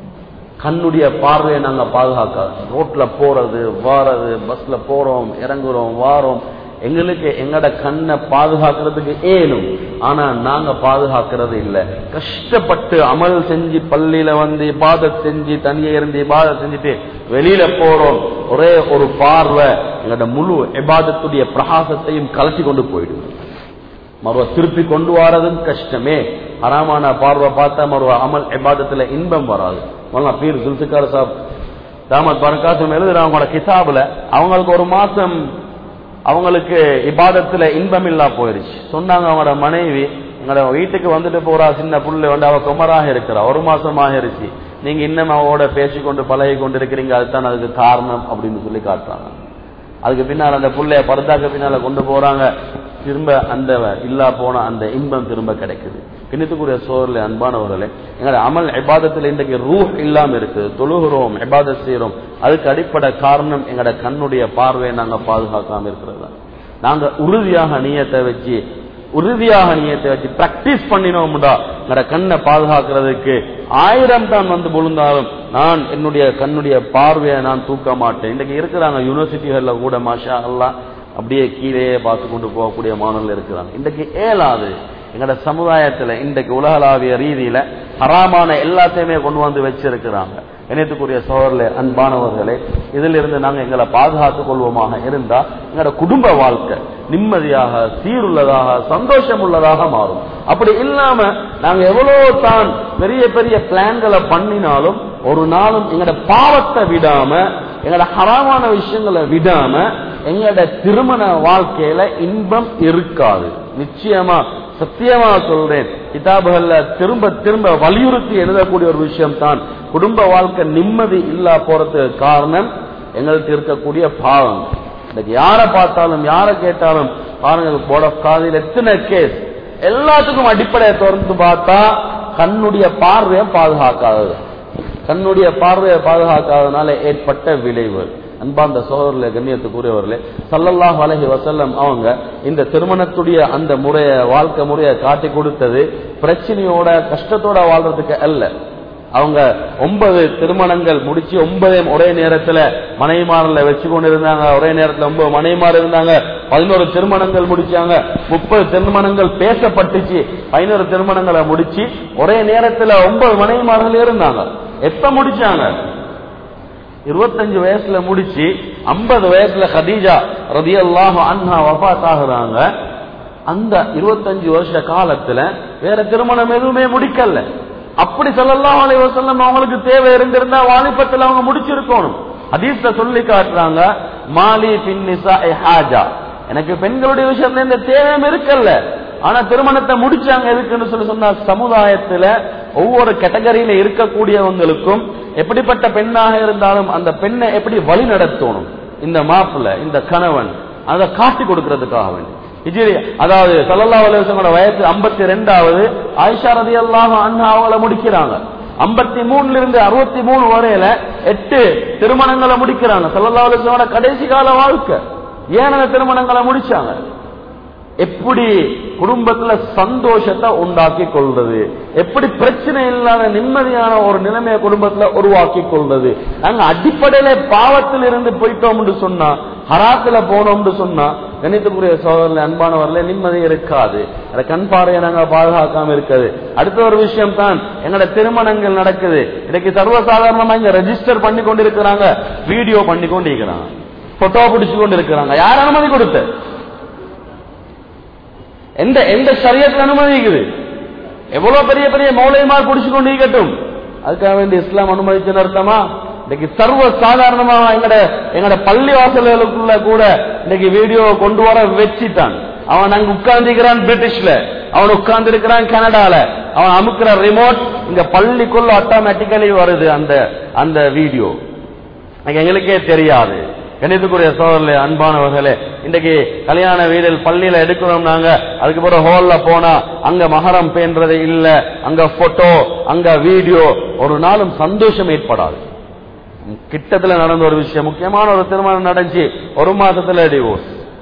கண்ணுடைய பார்வையை நாங்க பாதுகாக்க ரோட்ல போறது வாரது பஸ்ல போறோம் இறங்குறோம் வாரோம் எங்களுக்கு எங்கட கண்ணை பாதுகாக்கிறதுக்கு ஏனும் ஆனா நாங்க பாதுகாக்கிறது இல்ல கஷ்டப்பட்டு அமல் செஞ்சு பள்ளியில வந்து இபாதத் செஞ்சு தனியே இருந்து இபாதத் செஞ்சுட்டு வெளியில போறோம் ஒரே ஒரு பார்வை எங்கட முழு இபாதத்துடைய பிரகாசத்தையும் கலட்டி கொண்டு போயிடும் மறுவ திருப்பி கொண்டு வரதும் கஷ்டமே ஹராமான பார்வை பார்த்தா மறுவ அமல் இபாதத்துல இன்பம் வராது மல்லா பீர் சுல்சிக்கார் சாப் தாமத் பரகாசம் எழுதுறாங்க அவங்களோட கிதாபுல அவங்களுக்கு ஒரு மாசம் அவங்களுக்கு இபாதத்துல இன்பம் இல்லா போயிருச்சு சொன்னாங்க அவங்களோட மனைவி எங்களோட வீட்டுக்கு வந்துட்டு போறா சின்ன புள்ள வந்து அவ குமராக இருக்கிறா ஒரு மாசம் ஆகிருச்சு நீங்க இன்னும் அவளோட பேசிக்கொண்டு பழகி கொண்டு இருக்கிறீங்க அதுதான் அதுக்கு காரணம் அப்படின்னு சொல்லி காட்டுறாங்க அதுக்கு பின்னால் அந்த புள்ளைய பர்தாக்கு பின்னால கொண்டு போறாங்க திரும்ப அந்த இல்லா போன அந்த இன்பம் திரும்ப கிடைக்குது கிணத்துக்குரிய சோர்ல அன்பானவர்களே எங்களோட அமல் இபாதத்தில் இன்றைக்கு ரூஹ் இல்லாம இருக்கு தொழுகிறோம் இபாதத் செய்யறோம் அதுக்கு அடிப்படை காரணம் எங்களோட கண்ணுடைய பார்வையை நாங்க பாதுகாக்காம இருக்கிறது தான். நாங்க உறுதியாக நீயத்தை வச்சு உறுதியாக நீயத்தை வச்சு பிராக்டிஸ் பண்ணினோம்டா எங்களோட கண்ணை பாதுகாக்கிறதுக்கு ஆயிரம் தான் வந்து விழுந்தாலும் நான் என்னுடைய கண்ணுடைய பார்வையை நான் தூக்க மாட்டேன் இன்றைக்கு இருக்கிறாங்க யூனிவர்சிட்டிகள்ல கூட மாஷா அல்லாஹ் அப்படியே கீழே பார்த்து கொண்டு போகக்கூடிய மாணவர்கள் இருக்கிறாங்க இன்றைக்கு ஏலாது எங்களோட சமுதாயத்துல இன்றைக்கு உலகளாவிய ரீதியில ஹராமான எல்லாத்தையுமே கொண்டு வந்து வச்சிருக்கிறாங்க இணையத்துக்குரிய சோழர்களே அன்பானவர்களே இதிலிருந்து நாங்க எங்களை பாதுகாத்துக் கொள்வோமாக இருந்தா எங்களோட குடும்ப வாழ்க்கை நிம்மதியாக சீருள்ளதாக சந்தோஷம் உள்ளதாக மாறும் அப்படி இல்லாம நாங்க எவ்வளவு தான் பெரிய பெரிய பிளான்களை பண்ணினாலும் ஒரு நாளும் எங்களோட பாவத்தை விடாம எங்களோட ஹராமான விஷயங்களை விடாம எங்களோட திருமண வாழ்க்கையில இன்பம் இருக்காது நிச்சயமா சத்தியமா சொல்றேன் கிதாபுகள்ல திரும்ப திரும்ப வலியுறுத்தி எழுதக்கூடிய ஒரு விஷயம் தான் குடும்ப வாழ்க்கை நிம்மதி இல்லா போறதுக்கு காரணம் எங்களுக்கு இருக்கக்கூடிய பாவம் இன்னைக்கு யாரை பார்த்தாலும் யாரை கேட்டாலும் பாருங்க போர்ட் ஆஃப் காதில் எத்தனை கேஸ் எல்லாத்துக்கும் அடிப்படையை திறந்து பார்த்தா கண்ணுடைய பார்வையை பாதுகாக்காதது கண்ணுடைய பார்வையை பாதுகாக்காதனால ஏற்பட்ட விளைவு அன்பார்ந்த சோதரில் கண்ணியத்துக்குரியவர்களே சல்லல்லாஹ் அலஹி வசல்லம் அவங்க இந்த திருமணத்துடைய அந்த முறைய வாழ்க்கை முறையை காட்டி கொடுத்தது பிரச்சனையோட கஷ்டத்தோட வாழ்றதுக்கு அல்ல அவங்க ஒன்பது திருமணங்கள் முடிச்சு ஒன்பதையும் ஒரே நேரத்துல மனைவிமாரில் வச்சு கொண்டு இருந்தாங்க ஒரே நேரத்துல ஒன்பது மனைவிமார் இருந்தாங்க பதினோரு திருமணங்கள் முடிச்சாங்க முப்பது திருமணங்கள் பேசப்பட்டுச்சு பதினோரு திருமணங்களை முடிச்சு ஒரே நேரத்துல ஒன்பது மனைவிமார்கள் இருந்தாங்க எப்ப முடிச்சாங்க இருபத்தஞ்சு வயசுல முடிச்சு ஐம்பது வயசுல ஹதீஜா ரதி அல்லாஹ் அண்ணா வபாத் ஆகுறாங்க அந்த இருபத்தஞ்சு வருஷ காலத்துல வேற திருமணம் எதுவுமே முடிக்கல அப்படி சொல்லலாம் அலைஹி வஸல்லம் அவங்களுக்கு தேவை இருந்திருந்தா வாலிபத்துல அவங்க முடிச்சிருக்கணும் ஹதீஸ்ல சொல்லி காட்டுறாங்க மாலி பின் நிசா ஹாஜா எனக்கு பெண்களுடைய விஷயத்துல இந்த தேவையும் இருக்கல்ல ஆனா திருமணத்தை முடிச்சாங்க எதுக்குன்னு சொல்லி சொன்னா சமுதாயத்துல ஒவ்வொரு கேட்டகரியில இருக்கக்கூடியவங்களுக்கும் எப்படிப்பட்ட பெண்ணாக இருந்தாலும் அந்த பெண்ணை எப்படி வழி நடத்தணும் இந்த மாப்பிள்ள இந்த கணவன் அதை காட்டி கொடுக்கறதுக்காக வேண்டி ஹிஜ்ரி அதாவது சல்லல்லா அலுவலோட வயசு ஐம்பத்தி ரெண்டாவது ஆயிஷா ரதி அல்லாஹ் அண்ணா அவங்கள முடிக்கிறாங்க ஐம்பத்தி மூணுல இருந்து அறுபத்தி மூணு வரையில எட்டு திருமணங்களை முடிக்கிறாங்க சல்லல்லா அலுவலோட கடைசி கால வாழ்க்கை ஏன் அந்த திருமணங்களை முடிச்சாங்க எப்படி குடும்பத்துல சந்தோஷத்தை உண்டாக்கி கொள்றது எப்படி பிரச்சனை இல்லாத நிம்மதியான ஒரு நிலைமையை குடும்பத்துல உருவாக்கி கொள்றது நாங்க அடிப்படையில பாவத்தில் இருந்து போயிட்டோம்னு சொன்னா ஹராத்துல போனோம்னு சொன்னா கணித்துக்குரிய சோதரில் அன்பானவர்ல நிம்மதி இருக்காது அந்த கண் பார்வையை நாங்க பாதுகாக்காம இருக்குது அடுத்த ஒரு விஷயம் தான் எங்களோட திருமணங்கள் நடக்குது இன்னைக்கு சர்வசாதாரணமா இங்க ரெஜிஸ்டர் பண்ணி கொண்டு இருக்கிறாங்க வீடியோ பண்ணி கொண்டு இருக்கிறாங்க போட்டோ பிடிச்சு கொண்டு இருக்கிறாங்க யார் அனுமதி கொடுத்து எந்த எந்த சரியத்தில் அனுமதிக்குது எவ்வளவு பெரிய பெரிய மௌலியமார் குடிச்சு கொண்டு இருக்கட்டும் அதுக்காக வேண்டி இஸ்லாம் அனுமதிச்சு அர்த்தமா இன்னைக்கு சர்வ சாதாரணமா எங்கட எங்கட பள்ளி வாசல்களுக்குள்ள கூட இன்னைக்கு வீடியோ கொண்டு வர வச்சுட்டான் அவன் அங்க உட்கார்ந்துக்கிறான் பிரிட்டிஷ்ல அவன் உட்கார்ந்து இருக்கிறான் கனடால அவன் அமுக்குற ரிமோட் இங்க பள்ளிக்குள்ள ஆட்டோமேட்டிக்கலி வருது அந்த அந்த வீடியோ எங்களுக்கே தெரியாது கணிதக்குரிய சோதரில் அன்பானவர்களே இன்றைக்கு கல்யாண வீடில் பள்ளியில எடுக்கிறோம் நாங்க அதுக்கு பிறகு ஹோல்ல போனா அங்க மகரம் பேன்றது இல்ல அங்க போட்டோ அங்க வீடியோ ஒரு நாளும் சந்தோஷம் ஏற்படாது கிட்டத்துல நடந்த ஒரு விஷயம் முக்கியமான ஒரு திருமணம் நடந்துச்சு ஒரு மாசத்துல டிவோர்ஸ்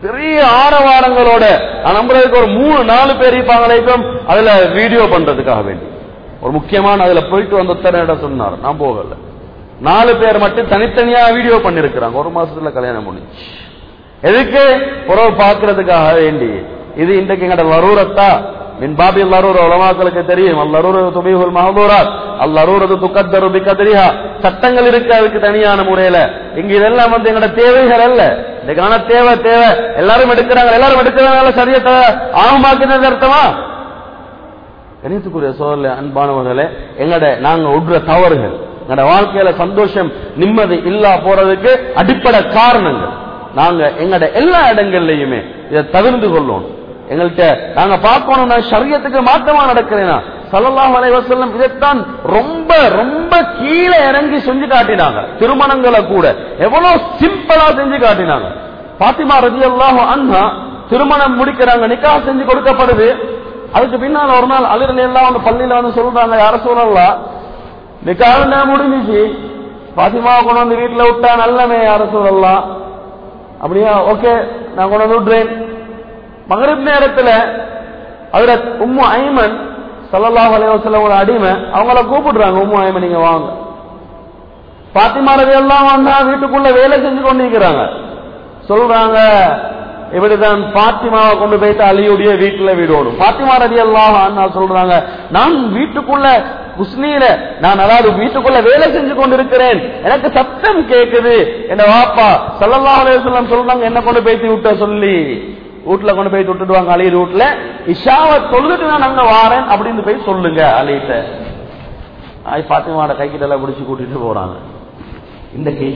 பெரிய ஆரவாரங்களோட நான் நம்புறதுக்கு ஒரு மூணு நாலு பேர் இருப்பாங்களே இப்போ அதுல வீடியோ பண்றதுக்காக வேண்டி ஒரு முக்கியமான அதுல போயிட்டு வந்த இடம் சொன்னார் நான் போகல நாலு பேர் மட்டும் தனித்தனியா வீடியோ பண்ணிருக்கிறாங்க ஒரு மாசத்துல கல்யாணம் முடிஞ்சு எதுக்கு உறவு பார்க்கறதுக்காக வேண்டி இது இன்றைக்கு எங்கட லரூரத்தா மின் பாபி லரூர் உலமாக்களுக்கு தெரியும் அல்லரூர் துபிஹுல் மஹதூராத் அல்லரூரது துக்கத்தரு பிக்கதரிஹா சட்டங்கள் இருக்கு அதுக்கு தனியான முறையில இங்க இதெல்லாம் வந்து எங்கட தேவைகள் அல்ல இதுக்கான தேவை தேவை எல்லாரும் எடுக்கிறாங்க எல்லாரும் எடுக்கிறதுனால சரியத்தை ஆகமாக்கினது அர்த்தமா கணித்துக்குரிய சோழல அன்பானவர்களே எங்கட நாங்க விடுற தவறுகள் எங்கட வாழ்க்கையில சந்தோஷம் நிம்மதி இல்லா போறதுக்கு அடிப்படை காரணங்கள் நாங்க எங்கட எல்லா இடங்கள்லயுமே இதை தவிர்த்து கொள்ளணும் எங்கள்கிட்ட நாங்க பார்க்கணும்னா சரியத்துக்கு மாற்றமா நடக்கிறேனா சல்லல்லாஹு அலைஹி வஸல்லம் இதைத்தான் ரொம்ப ரொம்ப கீழே இறங்கி செஞ்சு காட்டினாங்க திருமணங்களை கூட எவ்வளவு சிம்பிளா செஞ்சு காட்டினாங்க பாத்திமா ரதியல்லாஹு அன்ஹா திருமணம் முடிக்கிறாங்க நிக்காஹ் செஞ்சு கொடுக்கப்படுது அதுக்கு பின்னால ஒரு நாள் அலிரல் எல்லாம் வந்து பள்ளியில வந்து சொல்றாங்க யார சொல்லலாம் நிக்காக முடிஞ்சிச்சு பாத்திமாவை கொண்டு வந்து வீட்டுல விட்டா நல்லமே யார சொல்லலாம் அப்படியா ஓகே நான் கொண்டு வந்து விடுறேன் மகரிப் நேரத்துல அதுல உம்மு ஐமன் சல்லல்லாஹு அலைஹி வஸல்லம் ஒரு அடிமை அவங்கள கூப்பிடுறாங்க உம்மு ஐமன் நீங்க வாங்க பாத்திமா ரவி எல்லாம் வந்தா வீட்டுக்குள்ள வேலை செஞ்சு கொண்டிருக்கிறாங்க சொல்றாங்க இப்படிதான் பாத்திமாவை கொண்டு போயிட்டு அலியுடைய வீட்டுல விடணும் பாத்திமா ரவி எல்லாம் அண்ணா சொல்றாங்க நான் வீட்டுக்குள்ள முஸ்லீல நான் அதாவது வீட்டுக்குள்ள வேலை செஞ்சு கொண்டிருக்கிறேன் எனக்கு சத்தம் கேக்குது என்ன வாப்பா சல்லல்லாஹு அலைஹி வஸல்லம் சொல்றாங்க என்ன கொண்டு போயிட்டு விட்ட சொல்லி வீட்டுல கொண்டு போய் விட்டுடுவாங்க அலி வீட்டுல இஷாவை தொழுதுட்டு நான் அங்க வாரேன் அப்படின்னு போய் சொல்லுங்க அலிட்ட ஆய் பாத்திமாவோட கைக்கிட்ட எல்லாம் பிடிச்சு கூட்டிட்டு போறாங்க இந்த கே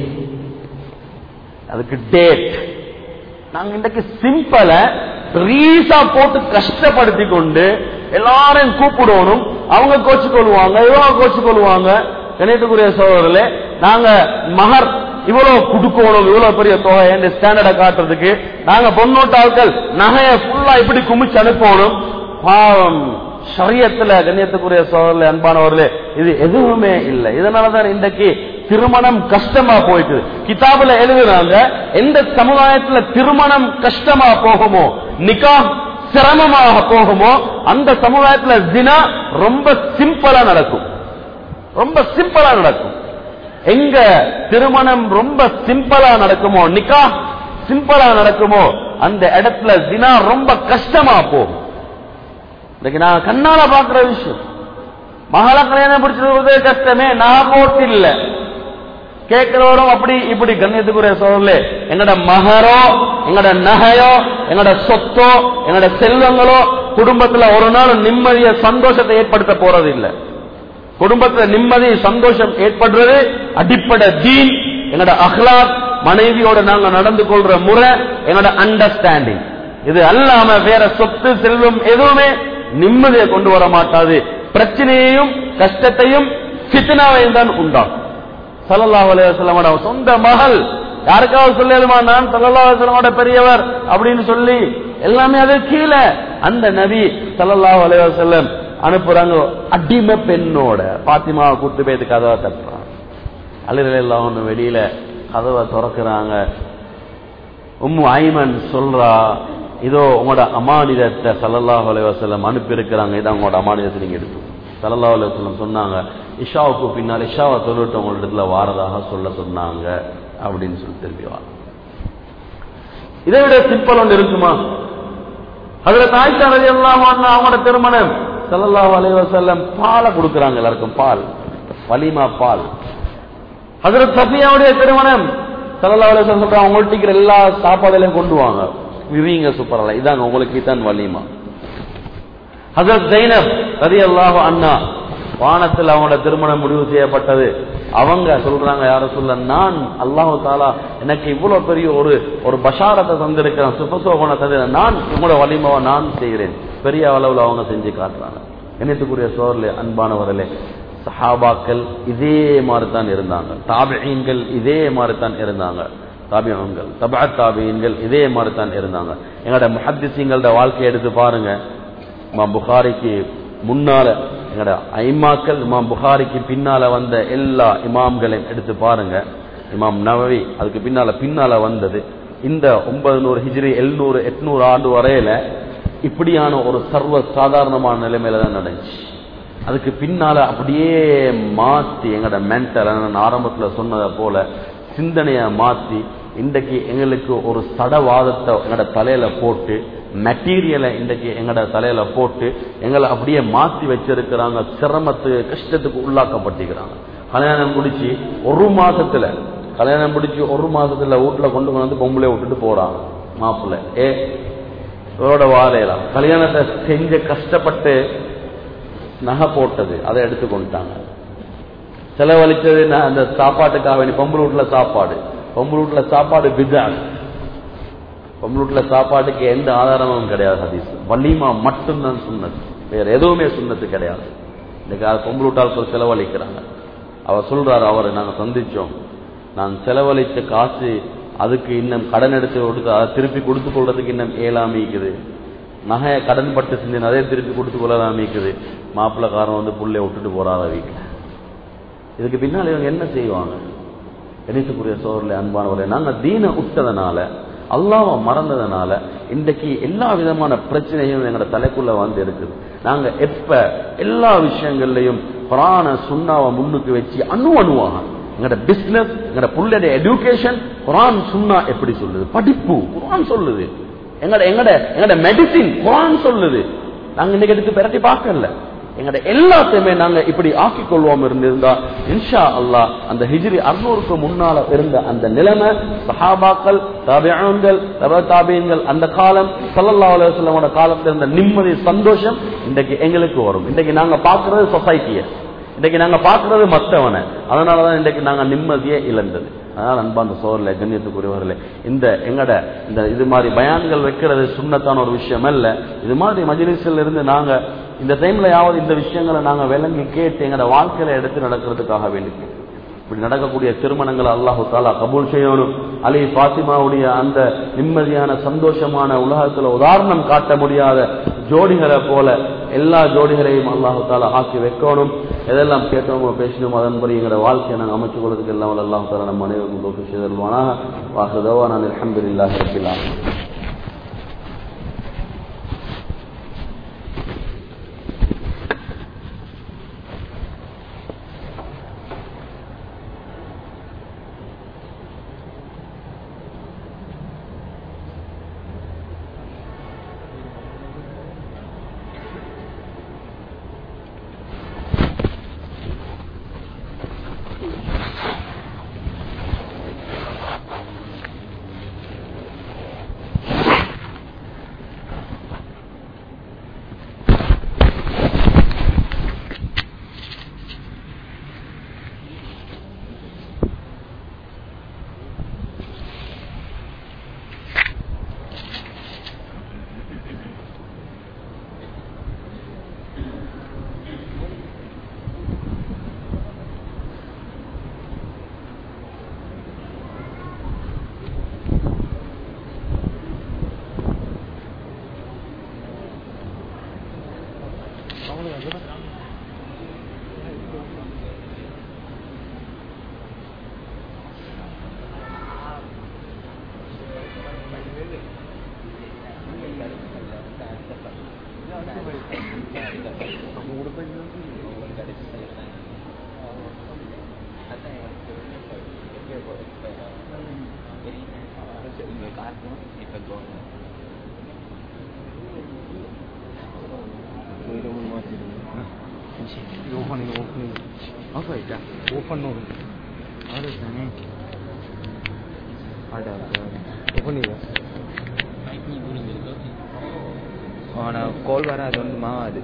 அதுக்கு டேட் நாங்க இன்றைக்கு சிம்பிள ரீசா போட்டு கஷ்டப்படுத்தி கொண்டு எல்லாரையும் கூப்பிடணும் அவங்க கோச்சு கொள்வாங்க இவங்க கோச்சு கொள்வாங்க இணையத்துக்குரிய சோதரில் நாங்க மகர் இவ்வளவு குடுக்கணும் இவ்வளவு பெரிய தொகை ஸ்டாண்டர்டை காட்டுறதுக்கு நாங்க பொன்னோட்டாட்கள் நகைய ஃபுல்லா இப்படி குமிச்சு அனுப்பணும் பாவம் சரியத்துல கண்ணியத்துக்குரிய சோதரில் அன்பானவர்களே இது எதுவுமே இல்லை இதனாலதான் இன்றைக்கு திருமணம் கஷ்டமா போயிட்டு கிதாபுல எழுதுறாங்க எந்த சமுதாயத்துல திருமணம் கஷ்டமா போகுமோ நிக்கா சிரமமாக போகுமோ அந்த சமுதாயத்துல தினா ரொம்ப சிம்பிளா நடக்கும் ரொம்ப சிம்பிளா நடக்கும் எங்க திருமணம் ரொம்ப சிம்பிளா நடக்குமோ நிக்கா சிம்பிளா நடக்குமோ அந்த இடத்துல தினா ரொம்ப கஷ்டமா போகும் இன்னைக்கு நான் கண்ணால பாக்குற விஷயம் மகள கல்யாணம் பிடிச்சிருக்கிறதே கஷ்டமே நான் போட்டு இல்ல கேட்கிறவரும் அப்படி இப்படி கண்ணியத்துக்குரிய சோழர்களே எங்கட மகரோ எங்கட நகையோ எங்கட சொத்தோ எங்கட செல்வங்களோ குடும்பத்துல ஒரு நாள் நிம்மதிய சந்தோஷத்தை ஏற்படுத்த போறது இல்லை குடும்பத்துல நிம்மதி சந்தோஷம் ஏற்படுறது அடிப்படை தீன் எங்கட அஹ்லாக் மனைவியோட நாங்க நடந்து கொள்ற முறை எங்கட அண்டர்ஸ்டாண்டிங் இது அல்லாம வேற சொத்து செல்வம் எதுவுமே நிம்மதியை கொண்டு வர மாட்டாது பிரச்சனையையும் கஷ்டத்தையும் சித்தனாவையும் தான் உண்டாகும் சல்லல்லாஹு அலைஹி வஸல்லமோட சொந்த மகள் யாருக்காவது சொல்லலுமா நான் சல்லல்லாஹு அலைஹி வஸல்லமோட பெரியவர் அப்படின்னு சொல்லி எல்லாமே அது கீழே அந்த நபி சல்லல்லாஹு அலைஹி வஸல்லம் அனுப்புறாங்க அடிமை பெண்ணோட பாத்திமாவை கூட்டு போய் கதவை தட்டுறாங்க அழுகல எல்லாம் ஒண்ணு வெளியில கதவை திறக்கிறாங்க உம்மு ஐமன் சொல்றா இதோ உங்களோட அமானிதத்தை சல்லல்லாஹு அலைஹி வஸல்லம் அனுப்பி இருக்கிறாங்க இதான் உங்களோட அமானிதத்தை நீங்க எடுத்து சல்லல்லாஹு அலைஹி வஸல்லம் சொன்னாங்க இஷாவுக்கு பின்னால் இஷாவை தொழுட்டு உங்களிடத்துல வாரதாக சொல்ல சொன்னாங்க அப்படின்னு சொல்லி திரும்பி வா இதை விட சிம்பிள் ஒன்று இருக்குமா அதுல தாய்ச்சா ரதி எல்லாம் அவங்களோட திருமணம் சல்லல்லாஹு அலைஹி வஸல்லம் பாலை கொடுக்கறாங்க எல்லாருக்கும் பால் வலிமா பால் ஹஜரத் சஃபியாவுடைய திருமணம் சல்லல்லாஹு அலைஹி வஸல்லம் சொல்றாங்க உங்கள்ட்ட இருக்கிற எல்லா சாப்பாடுகளையும் கொண்டு வாங்க விவீங்க சூப்பரா இதாங்க உங்களுக்கு இதான் வலிமா ஹசரத் ஜைனப் ரதி அல்லாஹு அண்ணா வானத்தில் அவங்களோட திருமணம் முடிவு செய்யப்பட்டது அவங்க சொல்றாங்க யார சொல்ல நான் அல்லாஹு தாலா எனக்கு இவ்வளவு பெரிய ஒரு ஒரு பஷாரத்தை தந்திருக்கிறேன் சுபசோபனை தந்திர நான் உங்களோட வலிமாவை நான் செய்கிறேன் பெரிய அளவில் அவங்க செஞ்சு காட்டுறாங்க என்னத்துக்குரிய சோர்ல அன்பானவர்களே சஹாபாக்கள் இதே மாதிரி தான் இருந்தாங்க தாபியங்கள் இதே மாதிரி தான் இருந்தாங்க தாபியங்கள் தபா தாபியன்கள் இதே மாதிரி தான் இருந்தாங்க எங்களோட முஹத்திசிங்களோட வாழ்க்கையை எடுத்து பாருங்க இமாம் புகாரிக்கு முன்னால எங்கட ஐமாக்கள் இமாம் புகாரிக்கு பின்னால வந்த எல்லா இமாம்களையும் எடுத்து பாருங்க இமாம் நவவி அதுக்கு பின்னால பின்னால வந்தது இந்த ஒன்பது நூறு ஹிஜ்ரி எழுநூறு எட்நூறு ஆண்டு வரையில இப்படியான ஒரு சர்வ சாதாரணமான நிலைமையில தான் நடந்துச்சு அதுக்கு பின்னால அப்படியே மாத்தி எங்கட மென்டல் நான் ஆரம்பத்துல சொன்னதை போல சிந்தனைய மாத்தி இன்றைக்கு எங்களுக்கு ஒரு சடவாதத்தை எங்கட தலையில போட்டு மெட்டீரியலை இன்றைக்கு எங்கட தலையில போட்டு எங்களை அப்படியே மாத்தி வச்சிருக்கிறாங்க சிரமத்துக்கு கஷ்டத்துக்கு உள்ளாக்கப்பட்டிருக்கிறாங்க கல்யாணம் முடிச்சு ஒரு மாசத்துல கல்யாணம் முடிச்சு ஒரு மாசத்துல வீட்டுல கொண்டு வந்து பொம்பளை விட்டுட்டு போறாங்க மாப்பிள்ளை ஏ இவரோட வாழையலாம் கல்யாணத்தை செஞ்ச கஷ்டப்பட்டு நகை போட்டது அதை எடுத்து கொண்டுட்டாங்க செலவழிச்சது நான் அந்த சாப்பாட்டுக்காக வேண்டி பொம்பளை வீட்டுல சாப்பாடு பொம்பளை வீட்டுல சாப்பாடு பிஜான் பொம்பளை வீட்டுல சாப்பாட்டுக்கு எந்த ஆதாரமும் கிடையாது ஹதீஸ் வலிமா மட்டும்தான் சுண்ணது வேற எதுவுமே சுண்ணத்து கிடையாது இன்னைக்கு அது பொம்பளை வீட்டாளுக்கு செலவழிக்கிறாங்க அவர் சொல்றாரு அவரை நாங்க சந்திச்சோம் நான் செலவழிச்ச காசு அதுக்கு இன்னும் கடன் எடுத்து கொடுத்து அதை திருப்பி கொடுத்து கொள்றதுக்கு இன்னும் ஏழாமிக்குது நகையை கடன் பட்டு செஞ்சு அதே திருப்பி கொடுத்து கொள்ளலாமிக்குது மாப்பிள்ளைக்காரன் வந்து புள்ளைய விட்டுட்டு போறாத வீட்டில் இதுக்கு பின்னால் இவங்க என்ன செய்வாங்க கணிசக்குரிய சோழர்களே அன்பானவர்களே நாங்க தீன விட்டதுனால அல்லாவை மறந்ததுனால இன்றைக்கு எல்லா விதமான பிரச்சனையும் எங்களோட தலைக்குள்ள வந்து இருக்குது நாங்க எப்ப எல்லா விஷயங்கள்லையும் புராண சுண்ணாவை முன்னுக்கு வச்சு அணு அணுவாக எங்களோட பிசினஸ் எங்களோட புள்ளைய எடுகேஷன் குரான் சுண்ணா எப்படி சொல்லுது படிப்பு குரான் சொல்லுது எங்கட எங்கட எங்கட மெடிசின் குரான் சொல்லுது நாங்க இன்னைக்கு எடுத்து பிரட்டி பார்க்கல எங்கட எல்லாத்தையுமே நாங்க இப்படி ஆக்கிக் கொள்வோம் இருந்திருந்தா இன்ஷா அல்லாஹ் அந்த ஹிஜ்ரி அறுநூறுக்கு முன்னால இருந்த அந்த நிலைமை சஹாபாக்கள் தாபியன்கள் தப தாபியன்கள் அந்த காலம் சல்லல்லா அலுவலமோட காலத்துல இருந்த நிம்மதி சந்தோஷம் இன்றைக்கு எங்களுக்கு வரும் இன்றைக்கு நாங்க பார்க்கறது சொசைட்டியை இன்றைக்கு நாங்க பார்க்கறது மற்றவனை அதனாலதான் இன்றைக்கு நாங்க நிம்மதியே இழந்தது அதனால அன்பாந்த சோழர்ல கண்ணியத்துக்குரியவர்களே இந்த எங்கட இந்த இது மாதிரி பயான்கள் வைக்கிறது சுண்ணத்தான ஒரு விஷயம் அல்ல இது மாதிரி மஜிலிசில் இருந்து நாங்க இந்த டைம்ல யாவது இந்த விஷயங்களை நாங்க விளங்கி கேட்டு எங்கட வாழ்க்கையில எடுத்து நடக்கிறதுக்காக வேண்டி இப்படி நடக்கக்கூடிய திருமணங்களை அல்லாஹு தாலா கபூல் செய்யணும் அலி பாத்திமாவுடைய அந்த நிம்மதியான சந்தோஷமான உலகத்துல உதாரணம் காட்ட முடியாத ஜோடிகளை போல எல்லா ஜோடிகளையும் அல்லாஹு தாலா ஆக்கி வைக்கணும் எதெல்லாம் கேட்டோமோ பேசினோம் அதன்படி எங்களோட வாழ்க்கையை நாங்கள் அமைச்சு கொடுத்துக்கு எல்லாம் அல்லாஹு தாலா நம்ம அனைவருக்கும் தோற்று செய்தல்வானாக வாசுதவா நான் அலமதுல்லாஹ் ரபில்லாம் ஓப்பனிங் ஓப்பனிங் ஆஃப் ஆயிட்டா ஓப்பன் ஆடு தானே ஆடா ஓப்பனிங் ஆனால் கால் வர அது வந்து மாவாது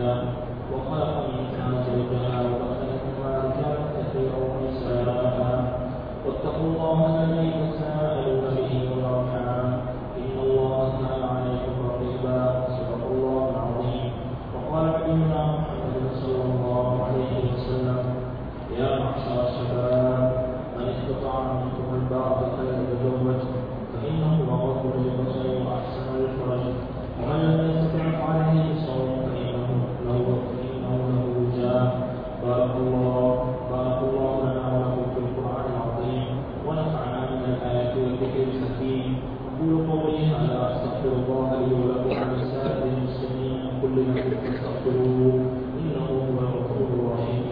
زوجها وخلق منها زوجها وبث منهما رجالا كثيرا ونساء واتقوا الله الذي تساءلون به والارحام ان الله كان عليكم رقيبا صدق الله العظيم وقال نبينا محمد صلى الله عليه وسلم يا معشر الشباب من استطاع منكم الباء فليتزوج فانه اغض للبصر واحسن للفرج ومن لم يستطع فعليه بالصوم فانه له فانه له وجاه بارك الله بارك الله لنا ولكم في القران العظيم ونفعنا من الايات والذكر الحكيم اقول قولي هذا استغفر الله لي ولكم ولسائر المسلمين من كل ذنب فاستغفروه انه هو الغفور الرحيم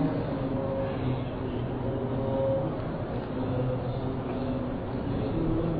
Thank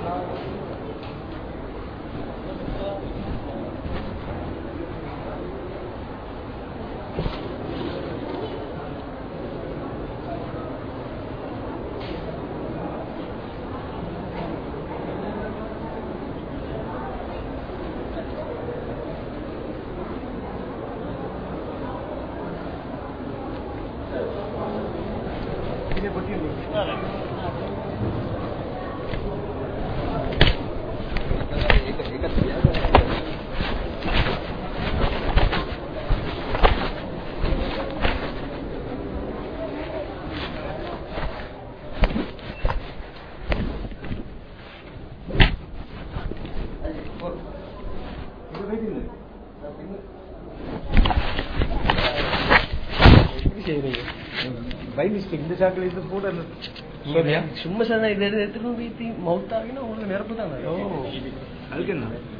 பை மிஸ்டேக் இந்த சாக்கில் இது போட சும்மா சார் இது எடுத்துட்டு போய் மவுத் ஆகினா உங்களுக்கு நிரப்பு தானே அதுக்கு என்ன